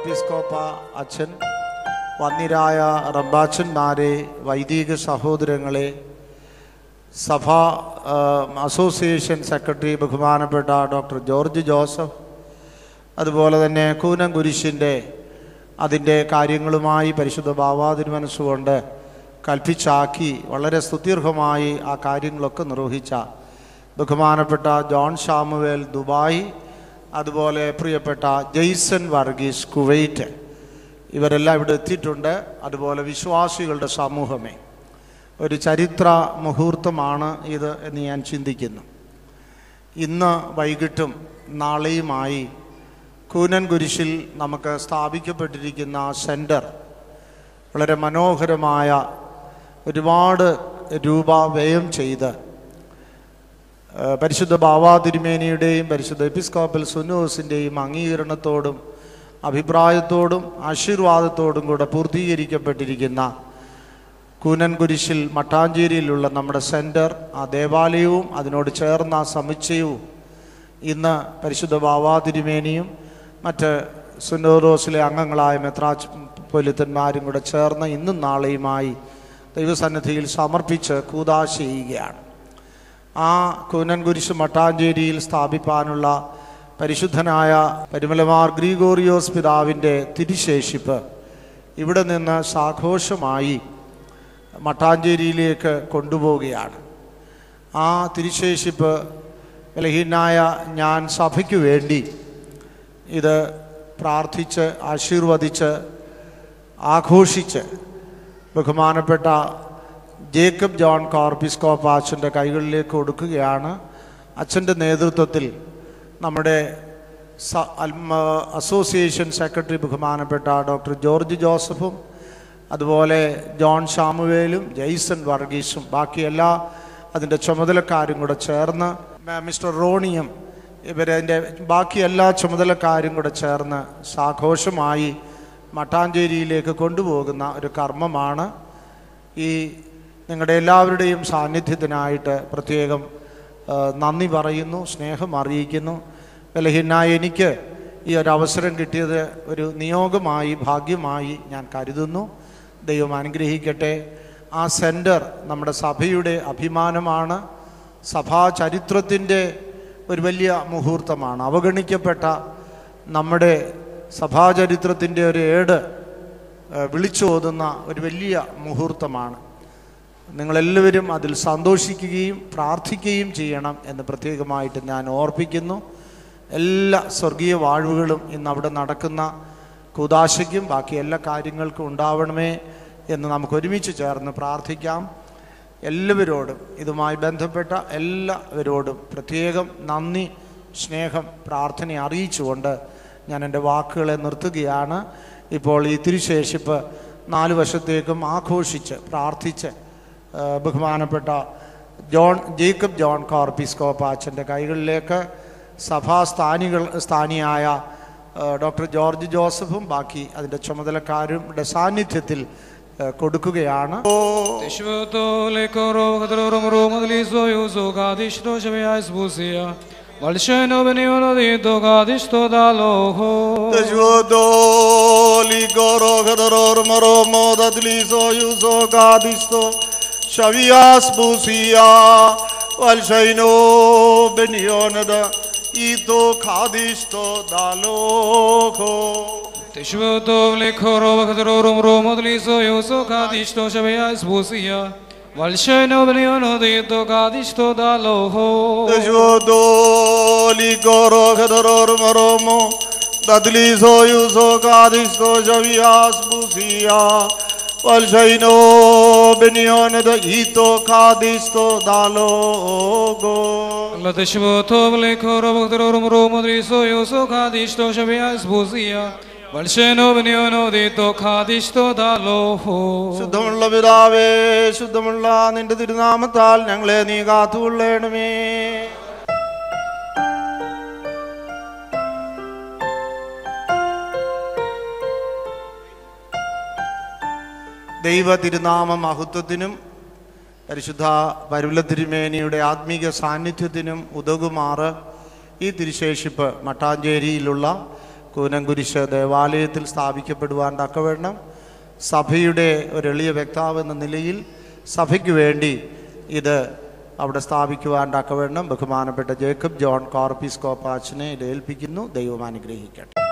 എപ്പിസ്കോപ്പ അച്ഛൻ വന്നിരായ റബ്ബാച്ചന്മാരെ വൈദിക സഹോദരങ്ങളെ സഭ ആ, അസോസിയേഷൻ സെക്രട്ടറി ബഹുമാനപ്പെട്ട ഡോക്ടർ ജോർജ് ജോസഫ് അതുപോലെ തന്നെ കൂനം കുരിശിൻ്റെ അതിൻ്റെ കാര്യങ്ങളുമായി പരിശുദ്ധ ഭാവാതിരുമനസ്സുകൊണ്ട് കൽപ്പിച്ചാക്കി വളരെ സ്തുത്യർഹമായി ആ കാര്യങ്ങളൊക്കെ നിർവഹിച്ച ബഹുമാനപ്പെട്ട ജോൺ ഷാമുവേൽ ദുബായ് അതുപോലെ പ്രിയപ്പെട്ട ജെയ്സൺ വർഗീസ് കുവൈറ്റ് ഇവരെല്ലാം ഇവിടെ എത്തിയിട്ടുണ്ട് അതുപോലെ വിശ്വാസികളുടെ സമൂഹമേ ഒരു ചരിത്ര മുഹൂർത്തമാണ് ഇത് എന്ന് ഞാൻ ചിന്തിക്കുന്നു ഇന്ന് വൈകിട്ടും നാളെയുമായി കൂനൻ കുരിശിൽ നമുക്ക് സ്ഥാപിക്കപ്പെട്ടിരിക്കുന്ന സെൻറ്റർ വളരെ മനോഹരമായ ഒരുപാട് രൂപ വ്യയം ചെയ്ത് ഏഹ്, പരിശുദ്ധ ബാവാതിരുമേനിയുടെയും പരിശുദ്ധ എപ്പിസ്കോപ്പൽ സുനോസിൻ്റെയും അംഗീകരണത്തോടും അഭിപ്രായത്തോടും ആശീർവാദത്തോടും കൂടെ പൂർത്തീകരിക്കപ്പെട്ടിരിക്കുന്ന കൂനൻ കുരിശിൽ മട്ടാഞ്ചേരിയിലുള്ള നമ്മുടെ സെൻറ്റർ ആ ദേവാലയവും അതിനോട് ചേർന്ന ആ സമുച്ചയവും ഇന്ന് പരിശുദ്ധ ബാവാതിരുമേനിയും മറ്റ് സുനോറോസിലെ അംഗങ്ങളായ മെത്രാച്ച് പൊലിത്തന്മാരും കൂടെ ചേർന്ന് ഇന്നും നാളെയുമായി ദൈവസന്നിധിയിൽ സമർപ്പിച്ച് കൂതാശ ചെയ്യുകയാണ് ആ കൂനൻ കുരിശ് മട്ടാഞ്ചേരിയിൽ സ്ഥാപിപ്പാനുള്ള പരിശുദ്ധനായ പരിമലമാർ ഗ്രീഗോറിയോസ് പിതാവിൻ്റെ തിരുശേഷിപ്പ് ഇവിടെ നിന്ന് സാഘോഷമായി മട്ടാഞ്ചേരിയിലേക്ക് കൊണ്ടുപോവുകയാണ് ആ തിരുശേഷിപ്പ് ബലഹീനായ ഞാൻ സഭയ്ക്ക് വേണ്ടി ഇത് പ്രാർത്ഥിച്ച് ആശീർവദിച്ച് ആഘോഷിച്ച് ബഹുമാനപ്പെട്ട ജേക്കബ് ജോൺ കോർപ്പിസ്കോപ്പ് അച്ഛൻ്റെ കൈകളിലേക്ക് കൊടുക്കുകയാണ് അച്ഛൻ്റെ നേതൃത്വത്തിൽ നമ്മുടെ സ- അൽമ- അസോസിയേഷൻ സെക്രട്ടറി ബഹുമാനപ്പെട്ട ഡോക്ടർ ജോർജ് ജോസഫും അതുപോലെ ജോൺ ഷാമുവേലും ജെയ്സൺ വർഗീസും ബാക്കി എല്ലാ അതിൻ്റെ ചുമതലക്കാരും കൂടെ ചേർന്ന് മ- മിസ്റ്റർ റോണിയും ഇവരതിൻ്റെ ബാക്കി എല്ലാ ചുമതലക്കാരും കൂടെ ചേർന്ന് സാഘോഷമായി മട്ടാഞ്ചേരിയിലേക്ക് കൊണ്ടുപോകുന്ന ഒരു കർമ്മമാണ് ഈ നിങ്ങളുടെ എല്ലാവരുടെയും സാന്നിധ്യത്തിനായിട്ട് പ്രത്യേകം ആ, നന്ദി പറയുന്നു സ്നേഹം അറിയിക്കുന്നു ബലഹീനായ എനിക്ക് ഈ ഒരു അവസരം കിട്ടിയത് ഒരു നിയോഗമായി ഭാഗ്യമായി ഞാൻ കരുതുന്നു ദൈവം അനുഗ്രഹിക്കട്ടെ ആ സെൻറ്റർ നമ്മുടെ സഭയുടെ അഭിമാനമാണ് സഭാ ചരിത്രത്തിൻ്റെ ഒരു വലിയ മുഹൂർത്തമാണ് അവഗണിക്കപ്പെട്ട നമ്മുടെ സഭാചരിത്രത്തിൻ്റെ ഒരു ഏട് ഏഹ്, വിളിച്ചോതുന്ന ഒരു വലിയ മുഹൂർത്തമാണ് നിങ്ങളെല്ലാവരും അതിൽ സന്തോഷിക്കുകയും പ്രാർത്ഥിക്കുകയും ചെയ്യണം എന്ന് പ്രത്യേകമായിട്ട് ഞാൻ ഓർപ്പിക്കുന്നു എല്ലാ സ്വർഗീയ വാഴ്വുകളും ഇന്ന് അവിടെ നടക്കുന്ന കുതാശയ്ക്കും ബാക്കി എല്ലാ കാര്യങ്ങൾക്കും ഉണ്ടാവണമേ എന്ന് നമുക്ക് ഒരുമിച്ച് ചേർന്ന് പ്രാർത്ഥിക്കാം എല്ലാവരോടും ഇതുമായി ബന്ധപ്പെട്ട എല്ലാവരോടും പ്രത്യേകം നന്ദി സ്നേഹം പ്രാർത്ഥന അറിയിച്ചുകൊണ്ട് ഞാൻ എൻ്റെ വാക്കുകളെ നിർത്തുകയാണ് ഇപ്പോൾ ഈ തിരുശേഷിപ്പ് നാല് വർഷത്തേക്കും ആഘോഷിച്ച് പ്രാർത്ഥിച്ച് ആ, ബഹുമാനപ്പെട്ട ജോൺ ജേക്കബ് ജോൺ കോർപ്പിസ്കോപ്പ് അച്ഛൻ്റെ കൈകളിലേക്ക് സഭാസ്ഥാനികൾ സ്ഥാനിയായ ആ, ഡോക്ടർ ജോർജ് ജോസഫും ബാക്കി അതിൻ്റെ ചുമതലക്കാരുടെ സാന്നിധ്യത്തിൽ ആ, കൊടുക്കുകയാണ് Tishvoto le koro kadrorum romali soyu so gadishto shavya sbusia. Valsheno beniono di to gadishto daloho. ഷവിയാസ് ബൂസിയ വൽഷൈനോ ബെനിയോനദ ഈതോ ഖാദിസ്തോ ദാലോഖോ Tishvoto le koro kadrorum romali soyu so gadishto shavya sbusia. Valsheno beniono di to gadishto daloho. Tejudo ligoro hedoror maromo dadlizo yuzo kadisto javias busia Valjaino benione da ito kadisto dalogo La tishvoto le koro kadrorum romali soyu so gadishto shavya sbusia. Valsheno beniono di to gadishto daloho. ശുദ്ധമുള്ള പിതാവേ ശുദ്ധമുള്ള നിന്റെ തിരുനാമത്താൽ ഞങ്ങളെ നീ കാത്തുകൊള്ളണമേ ദൈവ തിരുനാമ മഹത്വത്തിനും പരിശുദ്ധ പരുവല തിരുമേനിയുടെ ആത്മീക സാന്നിധ്യത്തിനും ഉതകുമാറ് ഈ തിരുശേഷിപ്പ് മട്ടാഞ്ചേരിയിലുള്ള കൂനംകുരിശ് ദേവാലയത്തിൽ സ്ഥാപിക്കപ്പെടുവാൻ തക്കവണ്ണം സഭയുടെ ഒരു എളിയ വ്യക്താവ് എന്ന നിലയിൽ സഭയ്ക്ക് വേണ്ടി ഇത് അവിടെ സ്ഥാപിക്കുവാൻ തക്കവണ്ണം ബഹുമാനപ്പെട്ട ജേക്കബ് ജോൺ കോർപ്പിസ് കോപ്പാച്ചനെ ഇത് ഏൽപ്പിക്കുന്നു ദൈവം അനുഗ്രഹിക്കട്ടെ